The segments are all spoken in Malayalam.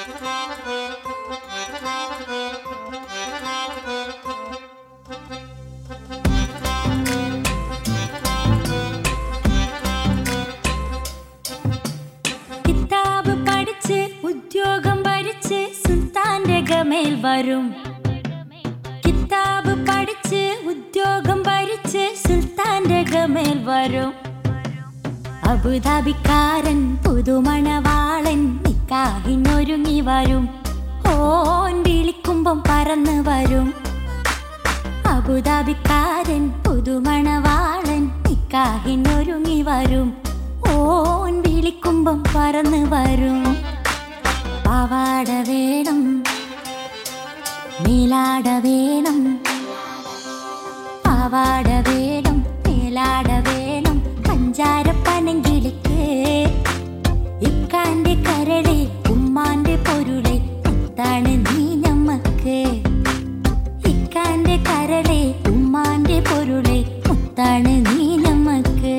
കിതാബ് പഠിച്ച് ഉദ്യോഗം ഭരിച്ച് സുൽത്താന്റെ ഗമേൽ വരും കിതാബ് പഠിച്ച് ഉദ്യോഗം ഭരിച്ച് സുൽത്താന്റെ ഗമേൽ വരും അബുദാബിക്കാരൻ പുതുമണവാളൻ നിക്കാഹിനൊരുങ്ങി വരും ഓൻ വിളിക്കുമ്പം പറന്ന് വരും അബുദാബിക്കാരൻ പുതുമണവാളൻ നിക്കാഹിനൊരുങ്ങി വരും ഓൻ വിളിക്കുമ്പം പറന്ന് വരും പാവാട വേണം മേലാട വേണം പാവാട വേണം മേലാട വേണം പഞ്ചാരപ്പനങ്കിളിക്ക് ഇക്കാന്റെ കരളെ ഉമ്മാന്റെ പൊരുളെ മുത്താണ് നീ ഞമ്മക്ക് ഇക്കാന്റെ കരളെ ഉമ്മാന്റെ പൊരുളെ മുത്താണ് നീ ഞമ്മക്ക്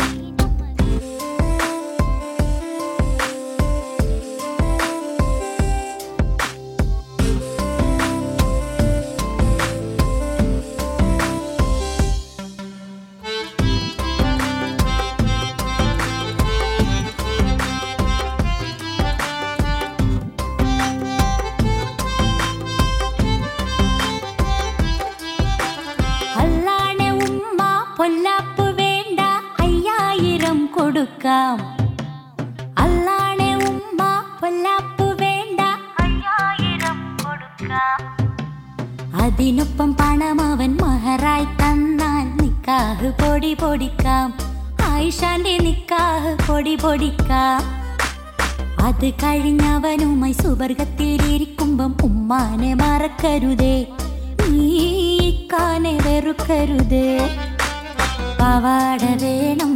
അല്ലാണെ ഉമ്മ പൊല്ലാപ്പ് വേണ്ട അയ്യായിരം കൊടുക്കാം അല്ലാണെ ഉമ്മ പൊല്ലാപ്പ് വേണ്ട അയ്യായിരം കൊടുക്കാം അതിനൊപ്പം പണം അവൻ മഹറായി തന്നാൽ നിക്കാഹ് പൊടി പൊടിക്കാം ആയിഷാന്റെ നിക്കാഹ് പൊടി പൊടിക്കാം അത് കഴിഞ്ഞവനുമായി സുവർഗത്തിലിരിക്കുമ്പം ഉമ്മാനെ മറക്കരുതേ നീക്കാനെ വെറുക്കരുതേ പവാട വേണം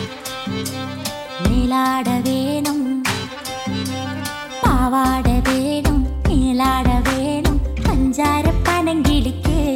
നീലാട വേണം പാവാട വേണം നീലാട വേണം പഞ്ചാരപ്പനങ്കിളിക്ക്